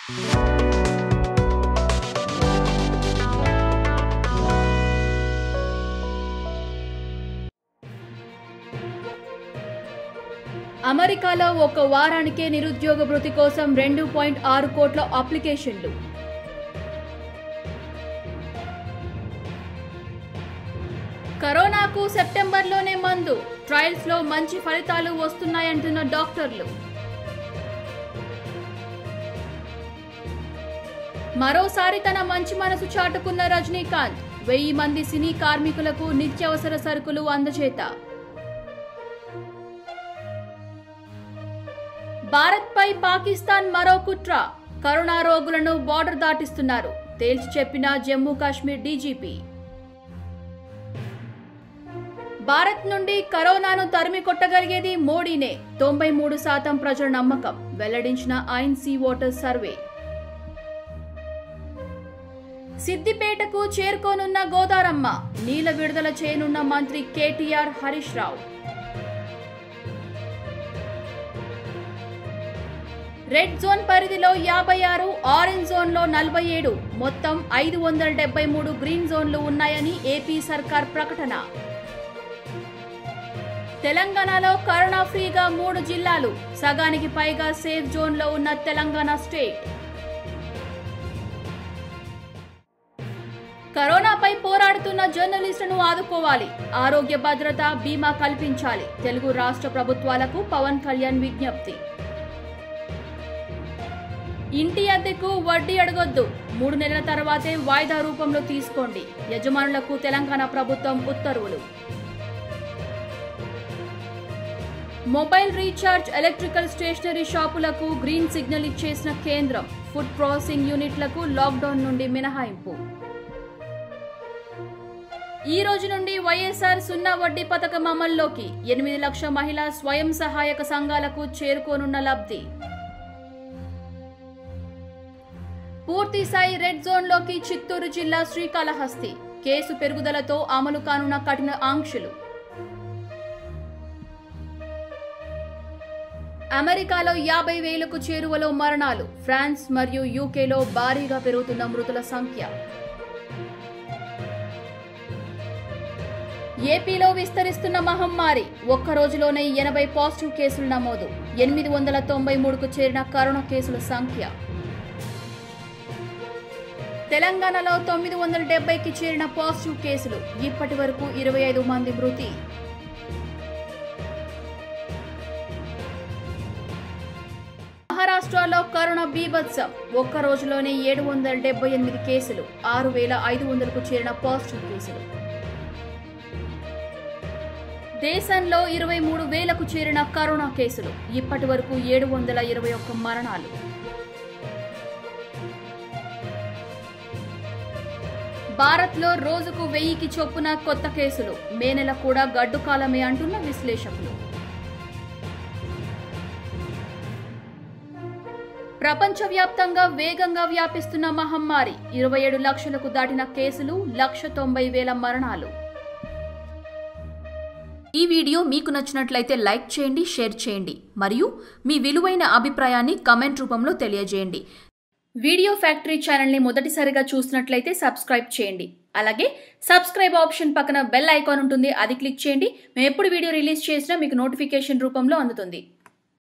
అమెరికాలో ఒక వారానికే నిరుద్యోగ భృతి కోసం రెండు పాయింట్ ఆరు కోట్ల అప్లికేషన్లు కరోనాకు సెప్టెంబర్లోనే మందు ట్రయల్స్ లో మంచి ఫలితాలు వస్తున్నాయంటున్న డాక్టర్లు మరోసారి తన మంచి మనసు చాటుకున్న రజనీకాంత్ వెయ్యి మంది సినీ కార్మికులకు నిత్యావసర సరుకులు అందజేత భారత్పై పాకిస్తాన్ మరో కుట్ర కరోనా రోగులను బార్డర్ దాటిస్తున్నారు తేల్చి చెప్పిన జమ్మూ కాశ్మీర్ డీజీపీ భారత్ నుండి కరోనాను తరిమి కొట్టగలిగేది మోడీనే తొంభై మూడు శాతం ప్రజల నమ్మకం వెల్లడించిన ఐన్సీ ఓటర్ సర్వే సిద్దిపేటకు చేరుకోనున్న గోదారమ్మ నీళ్ల విడుదల చేయనున్న మంత్రి KTR Harish Rao red zone పరిధిలో యాభై ఆరు ఆరెంజ్ జోన్లో నలభై ఏడు మొత్తం ఐదు వందల డెబ్బై మూడు గ్రీన్ జోన్లు ఉన్నాయని ఏపీ సర్కార్ ప్రకటన తెలంగాణలో కరోనా ఫ్రీగా మూడు జిల్లాలు సగానికి పైగా సేఫ్ జోన్లో ఉన్న తెలంగాణ స్టేట్ కరోనాపై పోరాడుతున్న జర్నలిస్టును ఆదుకోవాలి ఆరోగ్య భద్రత బీమా కల్పించాలి తెలుగు రాష్ట్ర ప్రభుత్వాలకు పవన్ కళ్యాణ్ విజ్ఞప్తి ఇంటి అద్దెకు వడ్డీ అడగొద్దు మూడు నెలల తర్వాతే వాయిదా రూపంలో తీసుకోండి యజమానులకు తెలంగాణ ప్రభుత్వం ఉత్తర్వులు మొబైల్ రీఛార్జ్ ఎలక్ట్రికల్ స్టేషనరీ షాపులకు గ్రీన్ సిగ్నల్ ఇచ్చేసిన కేంద్రం ఫుడ్ ప్రాసెసింగ్ యూనిట్లకు లాక్డౌన్ నుండి మినహాయింపు ఈ రోజు నుండి వైఎస్ఆర్ సున్నా వడ్డీ పథకం అమల్లోకి ఎనిమిది లక్షల మహిళా స్వయం సహాయక సంఘాలకు చేరుకోనున్న లబ్ధి పూర్తి స్థాయి రెడ్ జోన్లోకి చిత్తూరు జిల్లా శ్రీకాళహస్తి కేసు పెరుగుదలతో అమలు కానున్న కఠిన ఆంక్షలు అమెరికాలో యాభై వేలకు చేరువలో మరణాలు ఫ్రాన్స్ మరియు యూకేలో భారీగా పెరుగుతున్న మృతుల సంఖ్య ఏపీలో విస్తరిస్తున్న మహమ్మారి ఒక్క రోజులోనే ఎనభై పాజిటివ్ కేసులు నమోదు ఎనిమిది వందల తొంభై మూడుకు చేరిన కరోనా కేసుల సంఖ్య తెలంగాణలో తొమ్మిది వందల డెబ్బైకి చేరిన పాజిటివ్ కేసులు ఇప్పటి వరకు ఇరవై ఐదు మంది మృతి మహారాష్ట్రలో కరోనా బీభత్సం ఒక్క రోజులోనే ఏడు వందల డెబ్బై ఎనిమిది కేసులు ఆరు వేల ఐదు వందలకు చేరిన పాజిటివ్ కేసులు దేశంలో ఇరవై మూడు వేలకు చేరిన కరోనా కేసులు ఇప్పటి వరకు ఏడు వందల ఇరవై ఒక్క మరణాలు భారత్లో రోజుకు వెయ్యికి చొప్పున కొత్త కేసులు మే నెల కూడా గడ్డు కాలమే అంటున్న విశ్లేషకులు ప్రపంచవ్యాప్తంగా వేగంగా వ్యాపిస్తున్న మహమ్మారి ఇరవై ఏడు లక్షలకు దాటిన కేసులు లక్ష తొంభై వేల మరణాలు ఈ వీడియో మీకు నచ్చినట్లయితే లైక్ చేయండి షేర్ చేయండి మరియు మీ విలువైన అభిప్రాయాన్ని కమెంట్ రూపంలో తెలియజేయండి వీడియో ఫ్యాక్టరీ ఛానల్ని మొదటిసారిగా చూసినట్లయితే సబ్స్క్రైబ్ చేయండి అలాగే సబ్స్క్రైబ్ ఆప్షన్ పక్కన బెల్ ఐకాన్ ఉంటుంది అది క్లిక్ చేయండి మేము ఎప్పుడు వీడియో రిలీజ్ చేసినా మీకు నోటిఫికేషన్ రూపంలో అందుతుంది